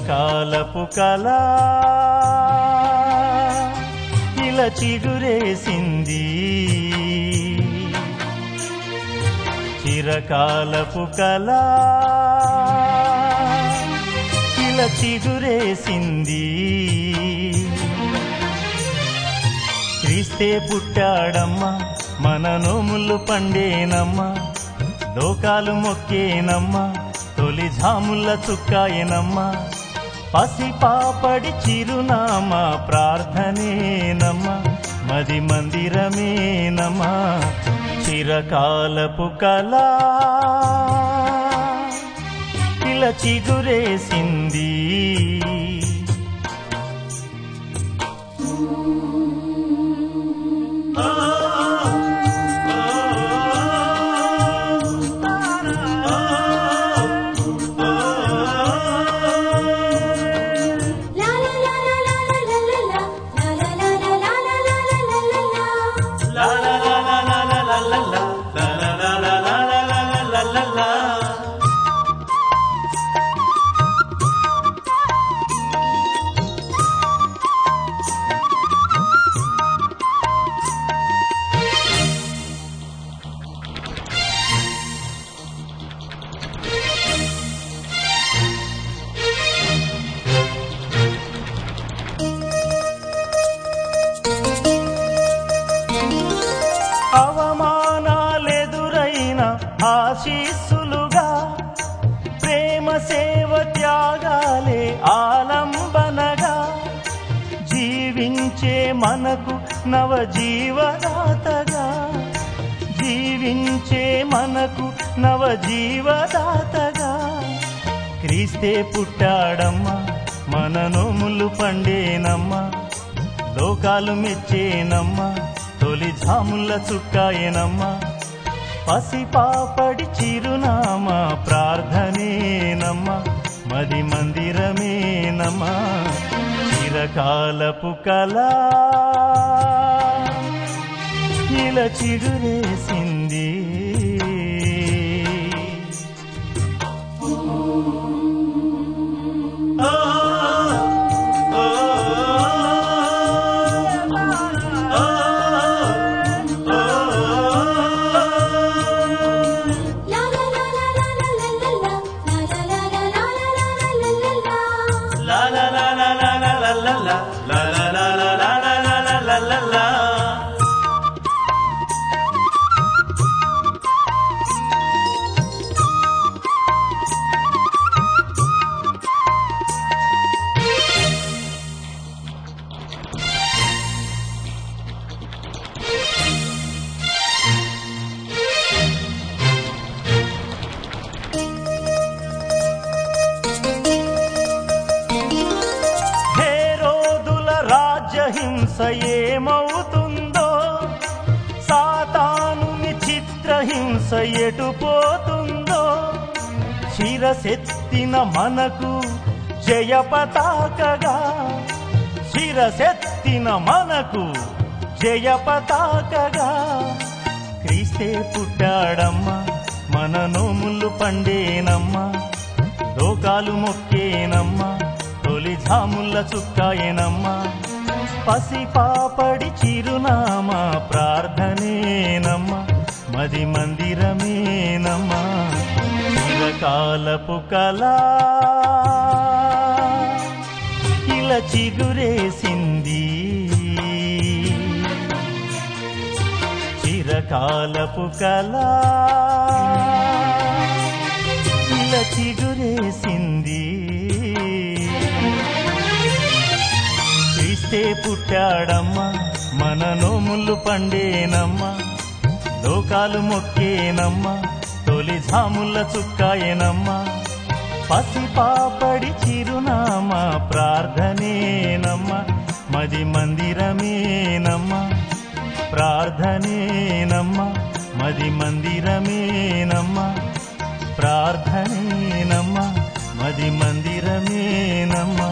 చిరకాలపు కళ ఇలా చిగురేసింది చిరకాలపు కళ ఇలా చిగురేసింది క్రీస్తే పుట్టాడమ్మా మన నోములు పండేనమ్మా లోకాలు మొక్కేనమ్మా తొలి జాముల చుక్కాయనమ్మా పసి పాపడి చిరునామా ప్రార్థనేనమ్మా మది మందిరమేనమ్మా చిరకాలపు కళ ఇలా చిగురేసింది La la la la la la la la la. La la la la la la la la la la la. అవమానాలెదురైన ఆశీస్సులుగా ప్రేమ సేవ త్యాగాలే ఆలంబనగా జీవించే మనకు నవ జీవదాతగా జీవించే మనకు నవ జీవదాతగా క్రీస్తే పుట్టాడమ్మా మన నోములు పండేనమ్మా లోకాలు మెచ్చేనమ్మా తొలి జాముల చుక్కాయనమ్మా పసి పాపడి చిరునామా ప్రార్థనేనమ్మా మది మందిరమేనమ్మా చిరకాలపు కళ ఇలా చిగురేసింది La la la la la la la la la. La la la la la la la la la la. లా లా లా లా లా లా లా లా లా. లా లా లా లా లా లా లా లా లా లా లా. హేరోదుల రాజ్యహింస ఏమవుతుందో సాతానుని చిత్రహింస ఎటుపోతుందో శిరసెత్తిన మనకు జయ పతాకగా శిరసెత్తిన మనకు జయ పతాకగా క్రీస్తే పుట్టాడమ్మా మన నోములు పండేనమ్మా లోకాలు మొక్కేనమ్మా తొలి జాముల చుక్కాయనమ్మా పసి పాపడి చిరునామా ప్రార్థనేనమ్మా మది మందిరమేనమ్మా చిరకాలపు కళ ఇలా చిగురేసింది చిరకాలపు కళ ఇలా చిగురేసింది క్రీస్తే పుట్టాడమ్మా మన నోములు పండేనమ్మా లోకాలు మొక్కేనమ్మా తొలి జాముల చుక్కాయనమ్మా పసి పాపడి చిరునామా ప్రార్థనేనమ్మా మది మందిరమేనమ్మా ప్రార్థనేనమ్మా మది మందిరమేనమ్మా ప్రార్థనేనమ్మా మది మందిరమేనమ్మా